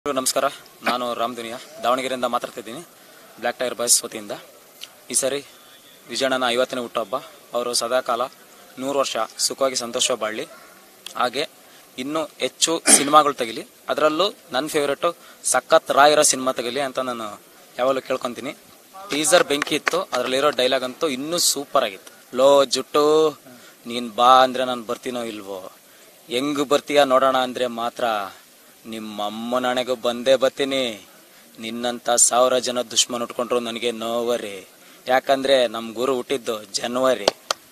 ಎಲ್ರಿಗೂ ನಮಸ್ಕಾರ ನಾನು ರಾಮ್ ದುನಿಯಾ ದಾವಣಗೆರೆಯಿಂದ ಮಾತಾಡ್ತಿದ್ದೀನಿ ಬ್ಲ್ಯಾಕ್ ಟೈರ್ ಬಾಯ್ಸ್ ವತಿಯಿಂದ ಈ ಸರಿ ವಿಜಯಣ್ಣನ ಐವತ್ತನೇ ಹುಟ್ಟುಹಬ್ಬ ಅವರು ಸದಾಕಾಲ ನೂರು ವರ್ಷ ಸುಖವಾಗಿ ಸಂತೋಷ ಬಾಳಲಿ ಹಾಗೆ ಇನ್ನೂ ಹೆಚ್ಚು ಸಿನಿಮಾಗಳು ತೆಗಿಲಿ ಅದರಲ್ಲೂ ನನ್ನ ಫೇವ್ರೇಟು ಸಖತ್ ರಾಯರ ಸಿನಿಮಾ ತೆಗಿಲಿ ಅಂತ ನಾನು ಯಾವಾಗಲೂ ಕೇಳ್ಕೊತೀನಿ ಟೀಸರ್ ಬೆಂಕಿ ಇತ್ತು ಅದರಲ್ಲಿರೋ ಡೈಲಾಗ್ ಅಂತೂ ಇನ್ನೂ ಸೂಪರ್ ಆಗಿತ್ತು ಲೋ ಜುಟ್ಟು ನೀನ್ ಬಾ ಅಂದ್ರೆ ನಾನು ಬರ್ತೀನೋ ಇಲ್ವೋ ಹೆಂಗ್ ಬರ್ತೀಯ ನೋಡೋಣ ಅಂದ್ರೆ ಮಾತ್ರ ನಿಮ್ಮ ಅಮ್ಮನಣೆಗೂ ಬಂದೇ ಬರ್ತೀನಿ ನಿನ್ನಂತ ಸಾವಿರ ಜನ ದುಶ್ಮನ್ ಉಟ್ಕೊಂಡ್ರು ನನಗೆ ನೋವರಿ ಯಾಕಂದ್ರೆ ನಮ್ ಗುರು ಹುಟ್ಟಿದ್ದು ಜನವರಿ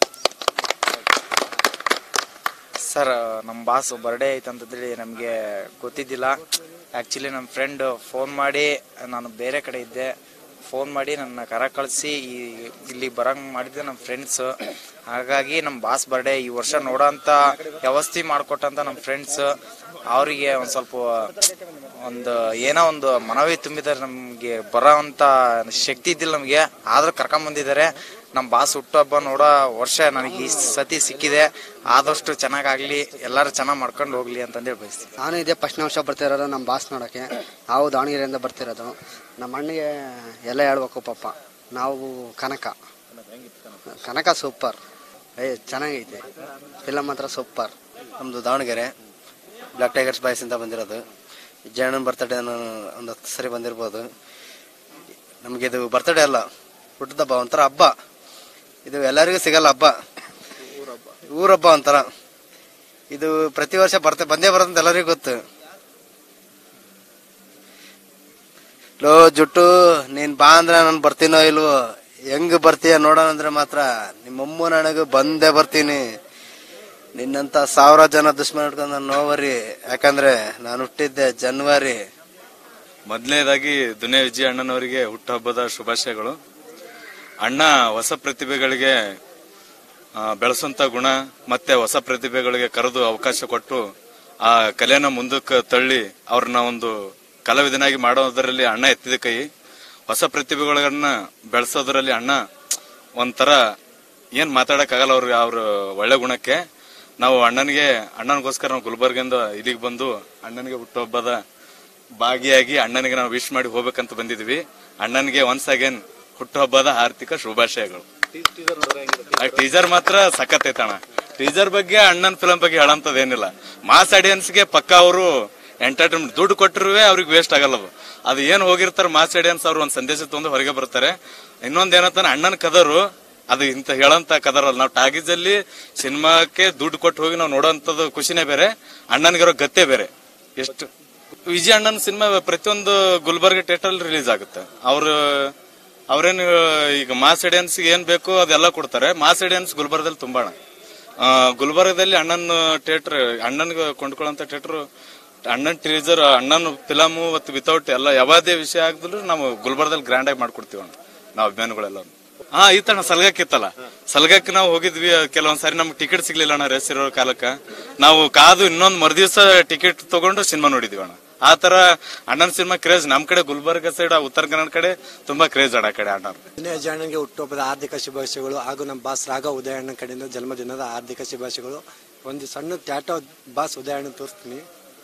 ಸರ್ ನಮ್ಮ ಬಾಸ್ ಬರ್ಡೇ ಐತೆ ಅಂತಂದೇಳಿ ನಮಗೆ ಗೊತ್ತಿದ್ದಿಲ್ಲ ಆ್ಯಕ್ಚುಲಿ ನಮ್ಮ ಫ್ರೆಂಡ್ ಫೋನ್ ಮಾಡಿ ನಾನು ಬೇರೆ ಕಡೆ ಇದ್ದೆ ಫೋನ್ ಮಾಡಿ ನನ್ನ ಕರ ಕಳಿಸಿ ಈ ಇಲ್ಲಿ ಬರಂಗ್ ಮಾಡಿದ್ದೆ ನಮ್ಮ ಫ್ರೆಂಡ್ಸ್ ಹಾಗಾಗಿ ನಮ್ಮ ಬಾಸ್ ಬರ್ಡೇ ಈ ವರ್ಷ ನೋಡೋಂಥ ವ್ಯವಸ್ಥೆ ಮಾಡಿಕೊಟ್ಟಂತ ನಮ್ಮ ಫ್ರೆಂಡ್ಸ್ ಅವರಿಗೆ ಒಂದು ಸ್ವಲ್ಪ ಒಂದು ಏನೋ ಒಂದು ಮನವಿ ತುಂಬಿದ್ದಾರೆ ನಮಗೆ ಬರೋ ಅಂತ ಶಕ್ತಿ ಇದ್ದಿಲ್ಲ ನಮಗೆ ಆದ್ರೂ ಕರ್ಕೊಂಬಂದಿದ್ದಾರೆ ನಮ್ಮ ಬಾಸ್ ಹುಟ್ಟುಹಬ್ಬ ನೋಡೋ ವರ್ಷ ನನಗೆ ಈ ಸತಿ ಸಿಕ್ಕಿದೆ ಆದಷ್ಟು ಚೆನ್ನಾಗಾಗ್ಲಿ ಎಲ್ಲರೂ ಚೆನ್ನಾಗಿ ಮಾಡ್ಕೊಂಡು ಹೋಗ್ಲಿ ಅಂತಂದೇಳಿ ಬಯಸ್ತೀನಿ ನಾನು ಇದೇ ಫಸ್ಟ್ ವರ್ಷ ಬರ್ತಿರೋದು ನಮ್ಮ ಬಾಸ್ ನೋಡೋಕ್ಕೆ ನಾವು ದಾವಣಗೆರೆಯಿಂದ ಬರ್ತಿರೋದು ನಮ್ಮ ಅಣ್ಣಗೆ ಎಲ್ಲ ಹೇಳ್ಬೇಕು ಪಾಪ ನಾವು ಕನಕ ಕನಕ ಸೂಪರ್ ಏ ಚೆನ್ನಾಗೈತೆ ಫಿಲಮ್ ಮಾತ್ರ ಸೂಪರ್ ನಮ್ಮದು ದಾವಣಗೆರೆ ಬ್ಲಾಕ್ ಟೈಗರ್ಸ್ ಬಾಯ್ಸ್ ಅಂತ ಬಂದಿರೋದು ಜಯಣ್ಣನ ಬರ್ತಡೇ ನಾನು ಒಂದು ಹತ್ತು ಸರಿ ಬಂದಿರ್ಬೋದು ನಮಗೆ ಇದು ಬರ್ತಡೇ ಅಲ್ಲ ಹುಟ್ಟದಬ್ಬ ಒಂಥರ ಹಬ್ಬ ಇದು ಎಲ್ಲರಿಗೂ ಸಿಗಲ್ಲ ಹಬ್ಬ ಊರಬ್ಬ ಒಂಥರ ಇದು ಪ್ರತಿ ವರ್ಷ ಬರ್ತೆ ಬಂದೇ ಬರೋದಂತ ಎಲ್ಲರಿಗೂ ಗೊತ್ತು ಲೋ ಜುಟ್ಟು ನೀನ್ ಬಾ ಅಂದ್ರೆ ನಾನು ಬರ್ತೀನೋ ಇಲ್ವೋ ಹೆಂಗ್ ಬರ್ತೀಯ ನೋಡೋಣ ಅಂದ್ರೆ ಮಾತ್ರ ನಿಮ್ಮಮ್ಮ ನನಗೂ ಬಂದೇ ಬರ್ತೀನಿ ನಿನ್ನಂತ ಸಾವಿರ ಜನ ದುಶ್ಮನ್ ಹಿಡ್ಕೊಂಡು ನಾನು ನೋವರಿ ಯಾಕಂದ್ರೆ ನಾನು ಹುಟ್ಟಿದ್ದೆ ಜನವರಿ ಮೊದಲನೇದಾಗಿ ದುನಿಯಾ ವಿಜಯ ಅಣ್ಣನವರಿಗೆ ಹುಟ್ಟುಹಬ್ಬದ ಶುಭಾಶಯಗಳು ಅಣ್ಣ ಹೊಸ ಪ್ರತಿಭೆಗಳಿಗೆ ಆ, ಬೆಳೆಸುವಂತ ಗುಣ ಮತ್ತೆ ಹೊಸ ಪ್ರತಿಭೆಗಳಿಗೆ ಕರೆದು ಅವಕಾಶ ಕೊಟ್ಟು ಆ ಕಲೆನ ಮುಂದಕ್ಕೆ ತಳ್ಳಿ ಅವ್ರನ್ನ ಒಂದು ಕಲಾವಿದನಾಗಿ ಮಾಡೋದರಲ್ಲಿ ಅಣ್ಣ ಎತ್ತಿದ ಕೈ ಹೊಸ ಪ್ರತಿಭೆಗಳನ್ನ ಬೆಳೆಸೋದ್ರಲ್ಲಿ ಅಣ್ಣ ಒಂಥರ ಏನ್ ಮಾತಾಡಕ್ಕಾಗಲ್ಲ ಅವ್ರಿಗೆ ಅವ್ರ ಒಳ್ಳೆ ಗುಣಕ್ಕೆ ನಾವು ಅಣ್ಣನಿಗೆ ಅಣ್ಣನಿಗೋಸ್ಕರ ನಾವು ಗುಲ್ಬರ್ಗಿಂದ ಇಲ್ಲಿಗೆ ಬಂದು ಅಣ್ಣನಿಗೆ ಹುಟ್ಟುಹಬ್ಬದ ಭಾಗಿಯಾಗಿ ಅಣ್ಣನಿಗೆ ನಾವು ವಿಶ್ ಮಾಡಿ ಹೋಗ್ಬೇಕಂತ ಬಂದಿದ್ವಿ ಅಣ್ಣನಿಗೆ ಒನ್ಸ್ ಅಗೇನ್ ಹುಟ್ಟುಹಬ್ಬದ ಆರ್ಥಿಕ ಶುಭಾಶಯಗಳು ಟೀಸರ್ ಮಾತ್ರ ಸಖತ್ ಐತಣ್ಣ ಟೀಸರ್ ಬಗ್ಗೆ ಅಣ್ಣನ್ ಫಿಲಂ ಬಗ್ಗೆ ಹೇಳಂತದ್ ಏನಿಲ್ಲ ಮಾಸ್ ಆಡಿಯನ್ಸ್ಗೆ ಪಕ್ಕ ಅವರು ಎಂಟರ್ಟೈನ್ಮೆಂಟ್ ದುಡ್ಡು ಕೊಟ್ಟಿರುವೆ ಅವ್ರಿಗೆ ವೇಸ್ಟ್ ಆಗಲ್ಲ ಅದು ಅದು ಏನ್ ಹೋಗಿರ್ತಾರೆ ಮಾಸ್ ಆಡಿಯನ್ಸ್ ಅವ್ರು ಒಂದ್ ಸಂದೇಶ ತಗೊಂಡು ಹೊರಗೆ ಬರ್ತಾರೆ ಇನ್ನೊಂದ್ ಏನಂತಾನೆ ಅಣ್ಣನ ಕದರು ಅದು ಇಂತ ಹೇಳಂತ ಕದರಲ್ಲ ನಾವು ಟಾಗೀಸ್ ಅಲ್ಲಿ ಸಿನಿಮಾಕ್ಕೆ ದುಡ್ಡು ಕೊಟ್ಟು ಹೋಗಿ ನಾವು ನೋಡೋಂಥದ್ದು ಖುಷಿನೇ ಬೇರೆ ಅಣ್ಣನಿಗಿರೋ ಗತ್ತೆ ಬೇರೆ ಎಷ್ಟು ವಿಜಯ ಅಣ್ಣನ ಸಿನಿಮಾ ಪ್ರತಿಯೊಂದು ಗುಲ್ಬರ್ಗ ಥಿಯೇಟರ್ ರಿಲೀಸ್ ಆಗುತ್ತೆ ಅವ್ರು ಅವ್ರೇನು ಈಗ ಮಾಸ್ ಆಡಿಯನ್ಸ್ ಏನ್ ಬೇಕು ಅದೆಲ್ಲ ಕೊಡ್ತಾರೆ ಮಾಸ್ ಆಡಿಯನ್ಸ್ ಗುಲ್ಬರ್ಗದಲ್ಲಿ ತುಂಬಾ ಅಣ್ಣ. ಆ, ಗುಲ್ಬರ್ಗದಲ್ಲಿ ಅಣ್ಣನ ಥಿಯೇಟರ್ ಅಣ್ಣನ್ಗೆ ಕೊಂಡ್ಕೊಳ್ಳೋಂತ ಥಿಯೇಟರ್ ಅಣ್ಣನ್ ಟೀಸರ್ ಅಣ್ಣನ ಫಿಲಮು ಮತ್ತು ವಿತೌಟ್ ಎಲ್ಲ ಯಾವ್ದೇ ವಿಷಯ ಆಗಿದ್ರು ನಾವು ಗುಲ್ಬರ್ಗದಲ್ಲಿ ಗ್ರ್ಯಾಂಡ್ ಆಗಿ ಮಾಡ್ಕೊಡ್ತೀವಿ ಅಣ್ಣ ನಾವು ಅಭಿಮಾನಿಗಳೆಲ್ಲ ಹಾ ಇತ್ತಣ್ಣ ಸಲ್ಗಕ್ಕಿತ್ತಲ್ಲ ಸಲ್ಗಕ್ಕೆ ನಾವು ಹೋಗಿದ್ವಿ ಕೆಲವೊಂದ್ ಸಾರಿ ನಮ್ಗೆ ಟಿಕೆಟ್ ಸಿಗ್ಲಿಲ್ಲ ಅಣ್ಣ ರೇಸ್ ಇರೋ ಕಾಲಕ್ಕ ನಾವು ಕಾದು ಇನ್ನೊಂದ್ ಮರುದಿವ್ಸ ಟಿಕೆಟ್ ತಗೊಂಡು ಸಿನಿಮಾ ನೋಡಿದ್ವಿ ಅಣ್ಣ ಆ ತರ ಅಣ್ಣನ ಸಿನಿಮಾ ಕ್ರೇಜ್ ನಮ್ ಕಡೆ ಗುಲ್ಬರ್ಗ ಸೈಡ್ ಉತ್ತರ ಕನ್ನಡ ಕಡೆ ತುಂಬಾ ಕ್ರೇಜ್ ಅಣ್ಣ ಆ ಕಡೆ ಅಣ್ಣ ವಿನಯ ಜಯಣ್ಣನಿಗೆ ಹುಟ್ಟುಹಬ್ಬದ ಆರ್ಥಿಕ ಶುಭಾಶಯಗಳು ಹಾಗೂ ನಮ್ಮ ಬಾಸ್ ರಾಗ ಉದಯಣ್ಣ ಕಡೆಯಿಂದ ಜನ್ಮದಿನದ ಆರ್ಥಿಕ ಶುಭಾಶಯಗಳು ಒಂದು ಸಣ್ಣ ಟ್ಯಾಟೋ ಬಾಸ್ ಉದಯಣ್ಣ ತೋರಿಸ್ತೀನಿ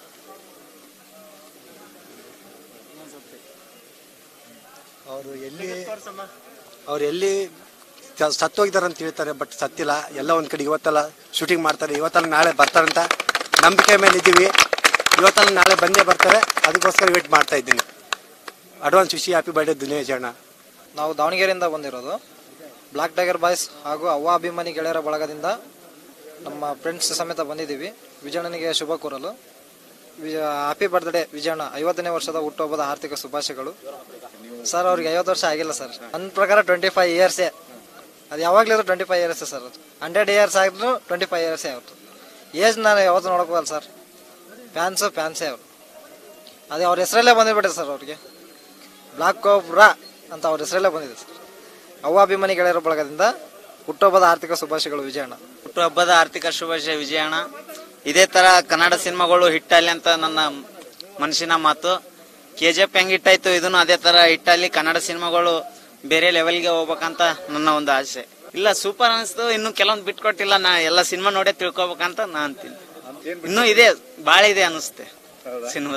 ಅವರು ಎಲ್ಲಿ ಅವ್ರು ಎಲ್ಲಿ ಸ- ಸತ್ತೋಗಿದ್ದಾರೆ ಅಂತ ಹೇಳ್ತಾರೆ ಬಟ್ ಸತ್ತಿಲ್ಲ ಎಲ್ಲ ಒಂದ್ ಕಡೆ ಇವತ್ತೆಲ್ಲ ಶೂಟಿಂಗ್ ಮಾಡ್ತಾರೆ ಇವತ್ತಲ್ಲ ನಾಳೆ ಬರ್ತಾರಂತ ನಂಬಿಕೆ ಮೇಲೆ ಇದ್ದೀವಿ ಇವತ್ತಲ್ಲ ನಾಳೆ ಬಂದೇ ಬರ್ತಾರೆ ಅದಕ್ಕೋಸ್ಕರ ವೇಟ್ ಮಾಡ್ತಾ ಇದ್ದೀನಿ ಅಡ್ವಾನ್ಸ್ ವಿಶಿ ಹ್ಯಾಪಿ ಬರ್ಡೇ ದುನಿಯಾ ಜಯಣ್ಣ ನಾವು ದಾವಣಗೆರೆಯಿಂದ ಬಂದಿರೋದು ಬ್ಲಾಕ್ ಟೈಗರ್ ಬಾಯ್ಸ್ ಹಾಗೂ ಅವ್ವ ಅಭಿಮಾನಿ ಗೆಳೆಯರ ಬಳಗದಿಂದ ನಮ್ಮ ಫ್ರೆಂಡ್ಸ್ ಸಮೇತ ಬಂದಿದ್ದೀವಿ ವಿಜಯಣ್ಣನಿಗೆ ಶುಭ ಕೋರಲು ಹ್ಯಾಪಿ ಬರ್ತ್ಡೇ ವಿಜಯಣ್ಣ ಐವತ್ತನೇ ವರ್ಷದ ಹುಟ್ಟುಹಬ್ಬದ ಆರ್ಥಿಕ ಶುಭಾಶಯಗಳು ಸರ್ ಅವ್ರಿಗೆ ಐವತ್ತು ವರ್ಷ ಆಗಿಲ್ಲ ಸರ್ ನನ್ನ ಪ್ರಕಾರ ಟ್ವೆಂಟಿ ಫೈವ್ ಇಯರ್ಸೇ ಅದು ಯಾವಾಗಲೂ ಟ್ವೆಂಟಿ ಫೈವ್ ಇಯರ್ಸ್ ಸರ್ ಅದು ಹಂಡ್ರೆಡ್ ಇಯರ್ಸ್ ಆಗಿದ್ರು ಟ್ವೆಂಟಿ ಫೈವ್ ಇಯರ್ಸೇ ಅವ್ರದ್ದು ಏಜ್ ನಾನು ಯಾವತ್ತೂ ನೋಡೋಕ್ಕಲ್ಲ ಸರ್ ಫ್ಯಾನ್ಸು ಫ್ಯಾನ್ಸೇ ಅವರು ಅದೇ ಅವ್ರ ಹೆಸರಲ್ಲೇ ಬಂದಿರ್ಬಿಟ್ಟೆ ಸರ್ ಅವ್ರಿಗೆ ಬ್ಲಾಕ್ ಕೋಬ್ರಾ ಅಂತ ಅವ್ರ ಹೆಸರಲ್ಲೇ ಬಂದಿದೆ ಸರ್ ಅವ್ವ ಅಭಿಮಾನಿ ಗೆಳೆಯರ ಬಳಗದಿಂದ ಹುಟ್ಟುಹಬ್ಬದ ಆರ್ಥಿಕ ಶುಭಾಶಯಗಳು ವಿಜಯಣ್ಣ ಹುಟ್ಟುಹಬ್ಬದ ಆರ್ಥಿಕ ಶುಭಾಶಯ ವಿಜಯಣ್ಣ ಇದೇ ತರ ಕನ್ನಡ ಸಿನಿಮಾಗಳು ಹಿಟ್ಟಲ್ಲಿ ಅಂತ ನನ್ನ ಮನಸ್ಸಿನ ಮಾತು ಕೆ ಜಿ ಎಫ್ ಹೆಂಗ್ ಹಿಟ್ಟಾಯ್ತು ಇದನ್ನು ಅದೇ ತರ ಹಿಟ್ಟಲ್ಲಿ ಕನ್ನಡ ಸಿನಿಮಾಗಳು ಬೇರೆ ಲೆವೆಲ್ಗೆ ಹೋಗ್ಬೇಕಂತ ನನ್ನ ಒಂದು ಆಸೆ ಇಲ್ಲ ಸೂಪರ್ ಅನಿಸ್ತು ಇನ್ನು ಕೆಲವೊಂದು ಬಿಟ್ಕೊಟ್ಟಿಲ್ಲ ನಾ ಎಲ್ಲ ಸಿನಿಮಾ ನೋಡೇ ತಿಳ್ಕೊಬೇಕಂತ ನಾ ಅಂತೀನಿ ಇನ್ನೂ ಇದೆ ಬಾಳ ಇದೆ ಅನಿಸುತ್ತೆ ಸಿನಿಮಾದಲ್ಲಿ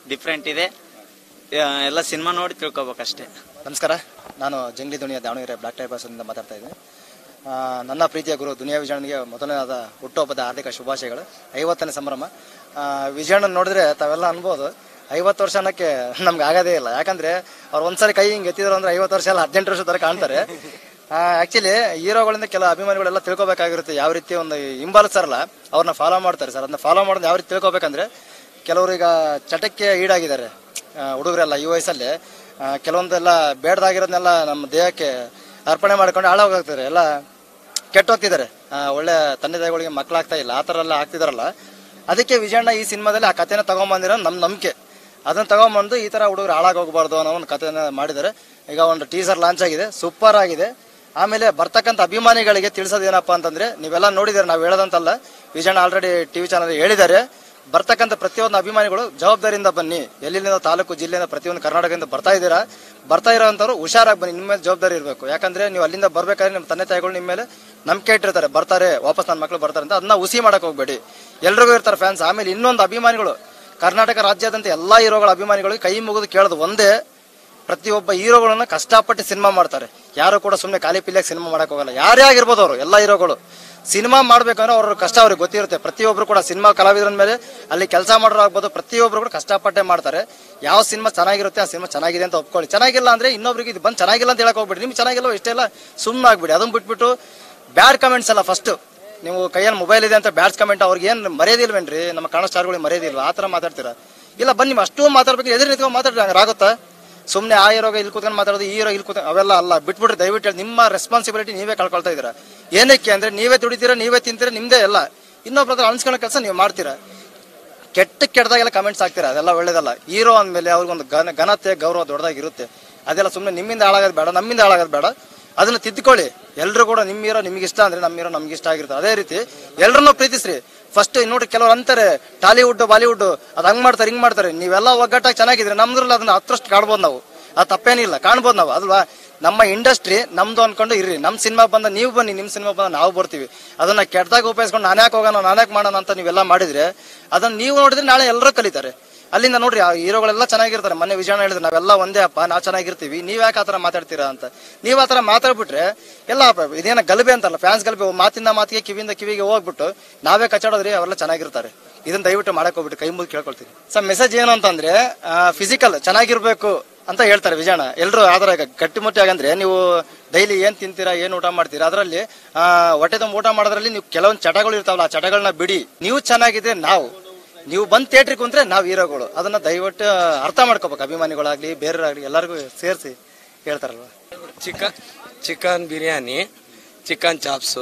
ಡಿಫ್ರೆಂಟ್ ಇದೆ ಆ, ಎಲ್ಲ ಸಿನಿಮಾ ನೋಡಿ ತಿಳ್ಕೊಬೇಕಷ್ಟೇ ನಮಸ್ಕಾರ ನಾನು ಜಂಗ್ಲಿ ದುನಿಯಾ ದಾವಣಗೆರೆ ಬ್ಲಾಕ್ ಟೈಬರ್ಸ್ನಿಂದ ಮಾತಾಡ್ತಾ ಇದ್ದೀನಿ ಆ, ನನ್ನ ಪ್ರೀತಿಯ ಗುರು ದುನಿಯಾ ವಿಜಯಣ್ಣನಿಗೆ ಮೊದಲನೇದಾದ ಹುಟ್ಟುಹಬ್ಬದ ಹಾರ್ದಿಕ ಶುಭಾಶಯಗಳು ಐವತ್ತನೇ ಸಂಭ್ರಮ ಆ, ವಿಜಯಣ್ಣನ ನೋಡಿದ್ರೆ ತಾವೆಲ್ಲ ಅನ್ಬೋದು ಐವತ್ತು ವರ್ಷ ಅನ್ನೋಕ್ಕೆ ನಮ್ಗೆ ಆಗೋದೇ ಇಲ್ಲ ಯಾಕಂದ್ರೆ ಅವ್ರು ಒಂದ್ಸರಿ ಕೈ ಹಿಂಗೆ ಎತ್ತಿದ್ರು ಅಂದ್ರೆ ಐವತ್ತು ವರ್ಷ ಎಲ್ಲ ಹದಿನೆಂಟು ವರ್ಷ ತರ ಕಾಣ್ತಾರೆ ಆಕ್ಚುಲಿ ಹೀರೋಗಳಿಂದ ಕೆಲ ಅಭಿಮಾನಿಗಳೆಲ್ಲ ತಿಳ್ಕೊಬೇಕಾಗಿರುತ್ತೆ ಯಾವ ರೀತಿ ಒಂದು ಹಿಂಬಾಲಿಸ್ತಾರಲ್ಲ ಅವ್ರನ್ನ ಫಾಲೋ ಮಾಡ್ತಾರೆ ಸರ್ ಅದನ್ನ ಫಾಲೋ ಮಾಡೋದು ಯಾವ ರೀತಿ ತಿಳ್ಕೊಬೇಕಂದ್ರೆ ಕೆಲವರು ಈಗ ಚಟಕ್ಕೆ ಈಡಾಗಿದ್ದಾರೆ ಆ, ಹುಡುಗರೆಲ್ಲ ಈ ವಯಸ್ಸಲ್ಲಿ ಆ, ಕೆಲವೊಂದೆಲ್ಲ ಬೇಡದಾಗಿರೋದನ್ನೆಲ್ಲ ನಮ್ಮ ದೇಹಕ್ಕೆ ಅರ್ಪಣೆ ಮಾಡ್ಕೊಂಡು ಹಾಳಾಗೋಗ್ತಾರೆ ಎಲ್ಲ ಕೆಟ್ಟೋಗ್ತಿದ್ದಾರೆ ಆ, ಒಳ್ಳೆ ತಂದೆ ತಾಯಿಗಳಿಗೆ ಮಕ್ಕಳಾಗ್ತಾ ಇಲ್ಲ ಆ ಥರ ಎಲ್ಲ ಆಗ್ತಿದಾರಲ್ಲ ಅದಕ್ಕೆ ವಿಜಯಣ್ಣ ಈ ಸಿನಿಮಾದಲ್ಲಿ ಆ ಕಥೆನ ತಗೊಂಬಂದಿರೋ ನಮ್ಮ ನಂಬಿಕೆ ಅದನ್ನ ತಗೊಂಬಂದು ಈ ತರ ಹುಡುಗರು ಹಾಳಾಗೋಗ್ಬಾರ್ದು ಅನ್ನೋ ಒಂದು ಕಥೆನ ಮಾಡಿದ್ದಾರೆ ಈಗ ಒಂದು ಟೀಸರ್ ಲಾಂಚ್ ಆಗಿದೆ ಸೂಪರ್ ಆಗಿದೆ ಆಮೇಲೆ ಬರ್ತಕ್ಕಂಥ ಅಭಿಮಾನಿಗಳಿಗೆ ತಿಳಿಸೋದು ಏನಪ್ಪಾ ಅಂತಂದ್ರೆ ನೀವೆಲ್ಲ ನೋಡಿದಾರೆ ನಾವು ಹೇಳೋದಂತಲ್ಲ ವಿಜಯಣ್ಣ ಆಲ್ರೆಡಿ ಟಿವಿ ಚಾನಲ್ ಹೇಳಿದ್ದಾರೆ ಬರ್ತಕ್ಕಂಥ ಪ್ರತಿಯೊಂದು ಅಭಿಮಾನಿಗಳು ಜವಾಬ್ದಾರಿಯಿಂದ ಬನ್ನಿ ಎಲ್ಲಿಂದ ತಾಲೂಕು ಜಿಲ್ಲೆಯಿಂದ ಪ್ರತಿಯೊಂದು ಕರ್ನಾಟಕದಿಂದ ಬರ್ತಾ ಇದ್ದೀರಾ ಬರ್ತಾ ಇರೋಂಥವ್ರು ಹುಷಾರಾಗಿ ಬನ್ನಿ ನಿಮ್ಮ ಮೇಲೆ ಜವಾಬ್ದಾರಿ ಇರಬೇಕು ಯಾಕಂದ್ರೆ ನೀವು ಅಲ್ಲಿಂದ ಬರ್ಬೇಕಾದ್ರೆ ನಿಮ್ಮ ತಂದೆ ತಾಯಿಗಳು ನಿಮ್ಮ ಮೇಲೆ ನಂಬಿಕೆ ಇಟ್ಟಿರ್ತಾರೆ ಬರ್ತಾರೆ ವಾಪಸ್ ನನ್ನ ಮಕ್ಕಳು ಬರ್ತಾರೆ ಅಂತ ಅದನ್ನ ಹುಸಿ ಮಾಡಕ್ ಹೋಗ್ಬೇಡಿ ಎಲ್ರಿಗೂ ಇರ್ತಾರೆ ಫ್ಯಾನ್ಸ್ ಆಮೇಲೆ ಇನ್ನೊಂದು ಅಭಿಮಾನಿಗಳು ಕರ್ನಾಟಕ ರಾಜ್ಯಾದ್ಯಂತ ಎಲ್ಲಾ ಹೀರೋಗಳ ಅಭಿಮಾನಿಗಳಿಗೆ ಕೈ ಮುಗಿದು ಕೇಳೋದು ಒಂದೇ ಪ್ರತಿಯೊಬ್ಬ ಹೀರೋಗಳನ್ನ ಕಷ್ಟಪಟ್ಟು ಸಿನಿಮಾ ಮಾಡ್ತಾರೆ ಯಾರು ಕೂಡ ಸುಮ್ಮನೆ ಖಾಲಿ ಪಿಲ್ಲಾಗಿ ಸಿನಿಮಾ ಮಾಡಕ್ ಹೋಗಲ್ಲ ಯಾರೇ ಆಗಿರ್ಬೋದು ಅವರು ಎಲ್ಲ ಹೀರೋಗಳು ಸಿನಿಮಾ ಮಾಡ್ಬೇಕಂದ್ರೆ ಅವ್ರ ಕಷ್ಟ ಅವ್ರಿಗೆ ಗೊತ್ತಿರುತ್ತೆ ಪ್ರತಿಯೊಬ್ರು ಕೂಡ ಸಿನಿಮಾ ಕಲಾವಿದರ ಮೇಲೆ ಅಲ್ಲಿ ಕೆಲಸ ಮಾಡೋರು ಆಗ್ಬೋದು ಪ್ರತಿಯೊಬ್ರು ಕೂಡ ಕಷ್ಟಪಟ್ಟೆ ಮಾಡ್ತಾರೆ ಯಾವ ಸಿನಿಮಾ ಚೆನ್ನಾಗಿರುತ್ತೆ ಆ ಸಿನಿಮಾ ಚೆನ್ನಾಗಿದೆ ಅಂತ ಒಪ್ಕೊಳ್ಳಿ ಚೆನ್ನಾಗಿಲ್ಲ ಅಂದ್ರೆ ಇನ್ನೊಬ್ರಿಗೆ ಇದು ಬಂದು ಚೆನ್ನಾಗಿಲ್ಲ ಅಂತ ಹೇಳಕ್ ಹೋಗ್ಬಿಡಿ ನಿಮ್ಗೆ ಚೆನ್ನಾಗಿಲ್ಲ ಇಷ್ಟೆಲ್ಲ ಸುಮ್ಮನೆ ಆಗ್ಬಿಡಿ ಅದನ್ನ ಬಿಟ್ಬಿಟ್ಟು ಬ್ಯಾಡ್ ಕಮೆಂಟ್ಸ್ ಅಲ್ಲ ಫಸ್ಟ್ ನೀವು ಕೈಯಲ್ಲಿ ಮೊಬೈಲ್ ಇದೆ ಅಂತ ಬ್ಯಾಡ್ಸ್ ಕಮೆಂಟ್ ಅವ್ರಿಗೆ ಏನು ಮರ್ಯಾದಿಲ್ವೇನ್ರಿ ನಮ್ಮ ಕನ್ನಡ ಸ್ಟಾರ್ಗಳಿಗೆ ಮರ್ಯಾದಿಲ್ವಾ ಆ ಥರ ಮಾತಾಡ್ತೀರಾ ಇಲ್ಲ ಬನ್ನಿ ಅಷ್ಟು ಮಾತಾಡ್ಬೇಕು ಎದುರು ನಿಂತ್ಕೊಂಡು ಮಾತಾಡ್ರಿ ಹಂಗಾರೆ ಆಗುತ್ತಾ ಸುಮ್ಮನೆ ಆ ಹೀರೋಗ ಇಲ್ಲಿ ಕೂತ್ಕೊಂಡು ಮಾತಾಡೋದು ಈ ಹೀರೋ ಇಲ್ಲಿ ಕೂತ್ ಅವೆಲ್ಲ ಅಲ್ಲ ಬಿಟ್ಬಿಟ್ರಿ ದಯವಿಟ್ಟು ಹೇಳಿ ನಿಮ್ಮ ರೆಸ್ಪಾನ್ಸಿಬಿಲಿಟಿ ನೀವೇ ಕಳ್ಕೊಳ್ತಾ ಇದ್ದೀರಾ ಏನಕ್ಕೆ ಅಂದ್ರೆ ನೀವೇ ದುಡಿತೀರಾ ನೀವೇ ತಿಂತೀರಾ ನಿಮ್ದೇ ಎಲ್ಲ ಇನ್ನೊಬ್ರ ಹತ್ರ ಅನ್ಸ್ಕೊಳ್ಳೋ ಕೆಲಸ ನೀವು ಮಾಡ್ತೀರಾ ಕೆಟ್ಟ ಕೆಟ್ಟದಾಗೆಲ್ಲ ಕಮೆಂಟ್ಸ್ ಹಾಕ್ತೀರಾ ಅದೆಲ್ಲ ಒಳ್ಳೇದಲ್ಲ ಹೀರೋ ಅಂದಮೇಲೆ ಅವ್ರಿಗೊಂದು ಘನ ಘನತೆ ಗೌರವ ದೊಡ್ಡದಾಗಿರುತ್ತೆ ಅದೆಲ್ಲ ಸುಮ್ಮನೆ ನಿಮ್ಮಿಂದ ಹಾಳಾಗೋದು ಬೇಡ ನಮ್ಮಿಂದ ಹಾಳಾಗೋದು ಬೇಡ ಅದನ್ನ ತಿದ್ದುಕೊಳ್ಳಿ ಎಲ್ಲರೂ ಕೂಡ ನಿಮ್ಮ ಹೀರೋ ನಿಮ್ಗೆ ಇಷ್ಟ ಅಂದ್ರೆ ನಮ್ಮ ಹೀರೋ ನಮ್ಗೆ ಇಷ್ಟ ಆಗಿರುತ್ತೆ ಅದೇ ರೀತಿ ಎಲ್ಲರನ್ನೂ ಪ್ರೀತಿಸ್ರಿ ಫಸ್ಟ್ ನೋಡ್ರಿ ಕೆಲವ್ರು ಅಂತಾರೆ ಟಾಲಿವುಡ್ ಬಾಲಿವುಡ್ ಅದ್ ಹಂಗ್ ಮಾಡ್ತಾರೆ ಹಿಂಗ್ ಮಾಡ್ತಾರೆ ನೀವೆಲ್ಲ ಒಗ್ಗಟ್ಟಾಗಿ ಚೆನ್ನಾಗಿದ್ರೆ ನಮ್ದ್ರಲ್ಲಿ ಅದನ್ನ ಹತ್ರಷ್ಟು ಕಾಣ್ಬೋದು ನಾವು ಅದು ತಪ್ಪೇನಿಲ್ಲ ಕಾಣ್ಬೋದು ನಾವು ಅಲ್ವಾ ನಮ್ಮ ಇಂಡಸ್ಟ್ರಿ ನಮ್ದು ಅನ್ಕೊಂಡು ಇರ್ರಿ ನಮ್ಮ ಸಿನಿಮಾ ಬಂದ ನೀವು ಬನ್ನಿ ನಿಮ್ಮ ಸಿನಿಮಾ ಬಂದ ನಾವು ಬರ್ತೀವಿ ಅದನ್ನ ಕೆಟ್ಟದಾಗ ಉಪಯೋಗಿಸ್ಕೊಂಡು ನಾನ್ಯಾಕೆ ಹೋಗೋಣ ನಾನ್ಯಾಕೆ ಮಾಡೋಣ ಅಂತ ನೀವೆಲ್ಲ ಮಾಡಿದ್ರೆ ಅದನ್ನ ನೀವು ನೋಡಿದ್ರೆ ನಾಳೆ ಎಲ್ಲರೂ ಕಲಿತಾರೆ ಅಲ್ಲಿಂದ ನೋಡ್ರಿ ಆ ಹೀರೋಗಳೆಲ್ಲ ಚೆನ್ನಾಗಿರ್ತಾರೆ ಮೊನ್ನೆ ವಿಜಯಣ್ಣ ಹೇಳಿದ್ರೆ ನಾವೆಲ್ಲ ಒಂದೇ ಅಪ್ಪ ನಾವು ಚೆನ್ನಾಗಿರ್ತೀವಿ ನೀವ್ ಯಾಕೆ ಆತರ ಮಾತಾಡ್ತೀರಾ ಅಂತ ನೀವ್ ಆತರ ಮಾತಾಡ್ಬಿಟ್ರೆ ಎಲ್ಲ ಪ- ಇದೇನ ಗಲಭೆ ಅಂತಲ್ಲ ಫ್ಯಾನ್ಸ್ ಗಲಭೆ ಮಾತಿಂದ ಮಾತಿಗೆ ಕಿವಿಯಿಂದ ಕಿವಿಗೆ ಹೋಗ್ಬಿಟ್ಟು ನಾವೇ ಕಚ್ಚಾಡೋದ್ರಿ ಅವೆಲ್ಲ ಚೆನ್ನಾಗಿರ್ತಾರೆ ಇದನ್ನ ದಯವಿಟ್ಟು ಮಾಡಕ್ ಹೋಗ್ಬಿಟ್ಟು ಕೈ ಮುಗಿ ಕೇಳ್ಕೊಳ್ತೀನಿ ಸರ್ ಮೆಸೇಜ್ ಏನು ಅಂತಂದ್ರೆ ಫಿಸಿಕಲ್ ಚೆನ್ನಾಗಿರ್ಬೇಕು ಅಂತ ಹೇಳ್ತಾರೆ ವಿಜಯಣ್ಣ ಎಲ್ಲರೂ ಆದ್ರೆ ಗಟ್ಟಿಮುಟ್ಟಿ ಆಗಂದ್ರೆ ನೀವು ಡೈಲಿ ಏನ್ ತಿಂತೀರಾ ಏನ್ ಊಟ ಮಾಡ್ತೀರಾ ಅದರಲ್ಲಿ ಹೊಟ್ಟೆ ತುಂಬ ಊಟ ಮಾಡೋದ್ರಲ್ಲಿ ನೀವು ಕೆಲವೊಂದು ಚಟಗಳು ಇರ್ತಾವಲ್ಲ ಆ ಚಟಗಳನ್ನ ಬಿಡಿ ನೀವು ಚೆನ್ನಾಗಿದ್ರೆ ನಾವು ನೀವು ಬಂದ್ ಥಿಯೇಟ್ರಿಗೆ ಕುಂತ್ರೆ ನಾವು ಹೀರೋಗಳು ಅದನ್ನ ದಯವಿಟ್ಟು ಅರ್ಥ ಮಾಡ್ಕೋಬೇಕು ಅಭಿಮಾನಿಗಳಾಗ್ಲಿ ಬೇರೆಯವರಾಗ್ಲಿ ಎಲ್ಲರಿಗೂ ಸೇರಿಸಿ ಹೇಳ್ತಾರಲ್ವಾ chicken chicken biryani chicken chops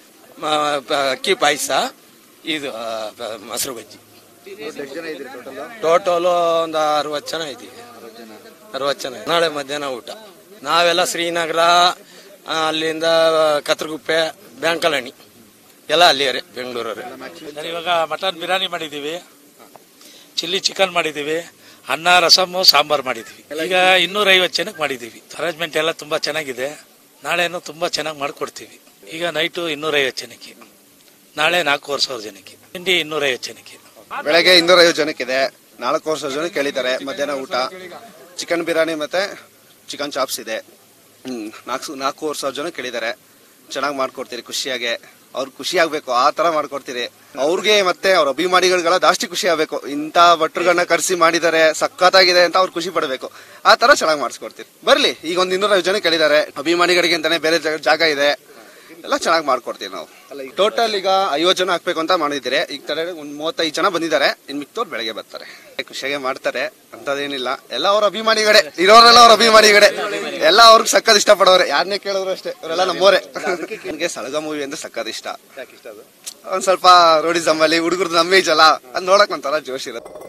ಮ- ಪ- ಅಕ್ಕಿ ಪಾಯಸ ಇದು ಆ, ಪ- ಮೊಸರು ಬಜ್ಜಿ ಟೋಟಲು ಒಂದು ಅರವತ್ತು ಜನ ಇದ್ದೀವಿ ಅರವತ್ತು ಜನ ನಾಳೆ ಮಧ್ಯಾಹ್ನ ಊಟ ನಾವೆಲ್ಲ ಶ್ರೀನಗರ ಆ, ಅಲ್ಲಿಂದ ಕತ್ರಗುಪ್ಪೆ ಬ್ಯಾಂಕಲಣಿ ಎಲ್ಲ ಅಲ್ಲಿಯರೇ ಬೆಂಗಳೂರವರೇ ಸರ್ ಇವಾಗ ಮಟನ್ ಬಿರಿಯಾನಿ ಮಾಡಿದ್ದೀವಿ ಚಿಲ್ಲಿ ಚಿಕನ್ ಮಾಡಿದ್ದೀವಿ ಅನ್ನ ರಸಮ್ಮು ಸಾಂಬಾರ್ ಮಾಡಿದ್ದೀವಿ ಈಗ ಇನ್ನೂರ ಐವತ್ತು ಜನಕ್ಕೆ ಮಾಡಿದ್ದೀವಿ ಅರೇಂಜ್ಮೆಂಟ್ ಎಲ್ಲ ತುಂಬಾ ಚೆನ್ನಾಗಿದೆ ನಾಳೆನೂ ತುಂಬಾ ಚೆನ್ನಾಗಿ ಮಾಡ್ಕೊಡ್ತೀವಿ ಈಗ ನೈಟು ಇನ್ನೂರೈವತ್ತು ಜನಕ್ಕೆ ನಾಳೆ ನಾಲ್ಕೂವರೆ ಸಾವಿರ ಜನಕ್ಕೆ ತಿಂಡಿ ಇನ್ನೂರೈವತ್ತು ಜನಕ್ಕೆ ಬೆಳಗ್ಗೆ ಇನ್ನೂರೈವತ್ತು ಜನಕ್ಕಿದೆ ನಾಲ್ಕು ಸಾವಿರ ಜನಕ್ಕೆ ಕೇಳಿದ್ದಾರೆ ಮಧ್ಯಾಹ್ನ ಊಟ ಚಿಕನ್ ಬಿರಿಯಾನಿ ಮತ್ತೆ ಚಿಕನ್ ಚಾಪ್ಸ್ ಇದೆ ಹ್ಮ್ ನಾಲ್ಕು ನಾಲ್ಕೂವರೆ ಸಾವಿರ ಜನ ಕೇಳಿದ್ದಾರೆ ಚೆನ್ನಾಗಿ ಮಾಡ್ಕೊಡ್ತೀರಿ ಖುಷಿಯಾಗೆ ಅವ್ರು ಖುಷಿ ಆಗ್ಬೇಕು ಆ ತರ ಮಾಡ್ಕೊಡ್ತೀರಿ ಅವ್ರಿಗೆ ಮತ್ತೆ ಅವ್ರ ಅಭಿಮಾನಿಗಳಿಗೆಲ್ಲ ಜಾಸ್ತಿ ಖುಷಿ ಆಗ್ಬೇಕು ಇಂಥ ಭಟ್ರುಗಳನ್ನ ಕರೆಸಿ ಮಾಡಿದ್ದಾರೆ ಸಖತ್ತಾಗಿದೆ ಅಂತ ಅವ್ರು ಖುಷಿ ಪಡಬೇಕು ಆ ತರ ಚೆನ್ನಾಗಿ ಮಾಡಿಸ್ಕೊಡ್ತೀರಿ ಬರ್ಲಿ ಈಗ ಒಂದು ಇನ್ನೂರೈವತ್ತು ಜನ ಕೇಳಿದ್ದಾರೆ ಅಭಿಮಾನಿಗಳಿಗೆ ಅಂತಾನೆ ಬೇರೆ ಜಾಗ- ಜಾಗ ಇದೆ ಎಲ್ಲ ಚೆನ್ನಾಗಿ ಮಾಡ್ಕೊಡ್ತೀವಿ ನಾವು ಟೋಟಲ್ ಈಗ ಐವತ್ತು ಜನ ಹಾಕ್ಬೇಕು ಅಂತ ಮಾಡಿದ್ದೀರಿ ಈಗ ತಡೆ ಒಂದ್ ಮೂವತ್ತೈದು ಜನ ಬಂದಿದ್ದಾರೆ ಇನ್ ಮಿಕ್ತವ್ರು ಬೆಳಗ್ಗೆ ಬರ್ತಾರೆ ಖುಷಿಯಾಗಿ ಮಾಡ್ತಾರೆ ಅಂತದೇನಿಲ್ಲ ಎಲ್ಲ ಅವ್ರ ಅಭಿಮಾನಿಗಳೇ ಇರೋರೆಲ್ಲ ಅವ್ರ ಅಭಿಮಾನಿಗಳೇ ಎಲ್ಲ ಅವ್ರಿಗೆ ಸಕ್ಕತ್ ಇಷ್ಟ ಪಡೋರೆ ಯಾರನ್ನೇ ಕೇಳಿದ್ರು ಅಷ್ಟೇ ಅವರೆಲ್ಲ ನಮ್ಮೋರೆ ನನಗೆ ಸಳಗ ಮೂವಿ ಅಂದ್ರೆ ಸಕ್ಕತ್ ಇಷ್ಟ ಒಂದ್ ಸ್ವಲ್ಪ ರೋಡಿಸಮ್ ಅಲ್ಲಿ ಹುಡುಗರದ್ದು ನಮ್ಮ ಏಜ್ ಅಲ್ಲ ಅದ್ ನೋಡಕ್ ಒಂಥರ ಜೋಶ್ ಇರುತ್ತೆ